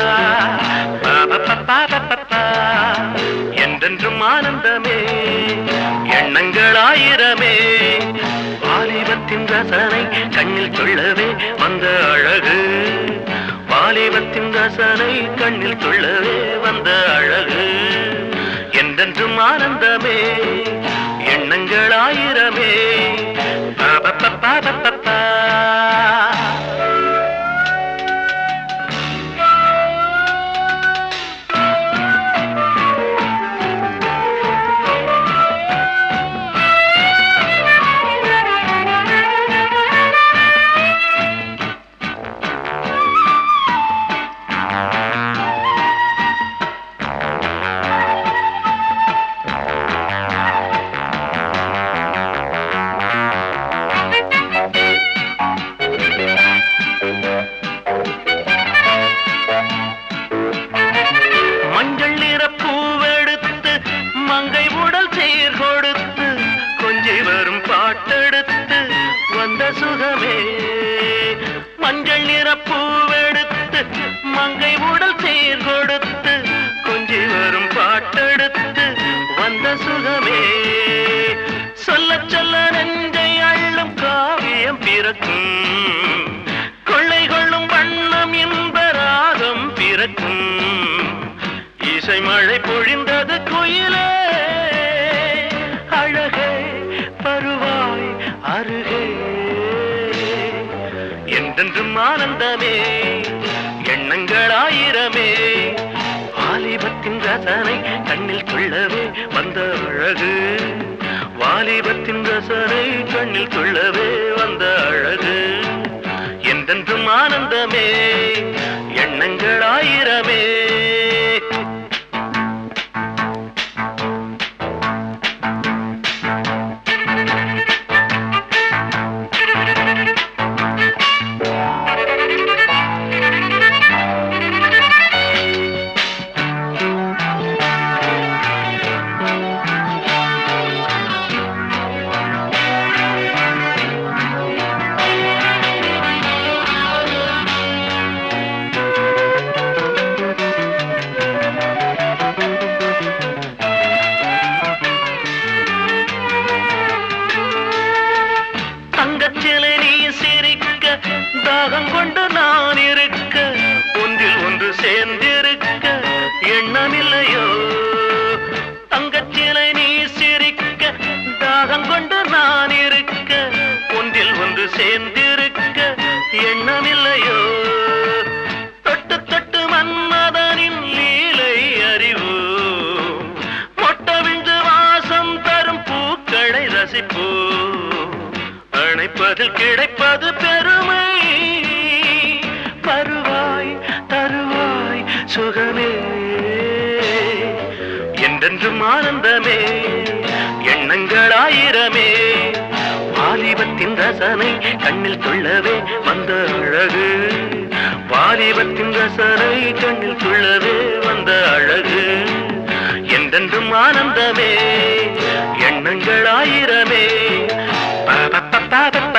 பாபப்பப்பாபப்பப்பா. என்றென்றும் ஆனந்தமே எண்ணங்கள் ஆயிரமே வாலிபத்தின் ரசனை கண்ணில் சொல்லவே வந்த அழகு வாலிபத்தின் ரசனை கண்ணில் சொல்லவே வந்த அழகு என்றென்றும் ஆனந்தமே எண்ணங்கள் ஆயிரமே பாபப்பப்பாபப்பப்பா. மஞ்சள் நிற பூவெடுத்து மங்கை உடல் சீர் கொடுத்து கொஞ்சி வரும் பாட்டெடுத்து வந்த சுகமே மஞ்சள் நிற பூவெடுத்து மங்கை உடல் சீர் கொடுத்து கொஞ்சி வரும் பாட்டெடுத்து வந்த சுகமே சொல்ல சொல்ல நெஞ்சை அள்ளும் காவியம் பிறக்கும் கொள்ளை கொள்ளும் வண்ணம் இன்ப ராகம் பிறக்கும் இசை மழை பொழிந்தது குயிலே அழகே பருவாய் அருகே என்றென்றும் ஆனந்தமே எண்ணங்கள் ஆயிரமே வாலிபத்தின் ரசனை கண்ணில் கொள்ளவே வந்த அழகு வாலிபத்தின் ரசனை கண்ணில் கொள்ளவே வந்த அழகு என்றென்றும் ஆனந்தமே எண்ணங்கள் ஆயிரமே தங்கச்சிலை நீ சிரிக்க தாகம் கொண்டு நான் இருக்க ஒன்றில் ஒன்று சேர்ந்திருக்க எண்ணமில்லையோ தங்கச்சிலை நீ சிரிக்க தாகம் கொண்டு நான் இருக்க ஒன்றில் ஒன்று சேர்ந்திருக்க எண்ணமில்லையோ தொட்டு தொட்டு மன்மதனின் லீலை அறிவு மொட்டவிழ்ந்து வாசம் தரும் பூக்களை ரசிப்போ அணைப்பதில் கிடைப்பது பெருமை பருவாய் தருவாய் சுகமே என்றென்றும் ஆனந்தமே எண்ணங்கள் ஆயிரமே வாலிபத்தின் ரசனை கண்ணில் கொள்ளவே வந்த அழகு வாலிபத்தின் ரசனை கண்ணில் கொள்ளவே வந்த அழகு என்றென்றும் ஆனந்தமே எண்ணங்கள் ஆயிரமே பா, பா, பா, பா, பா,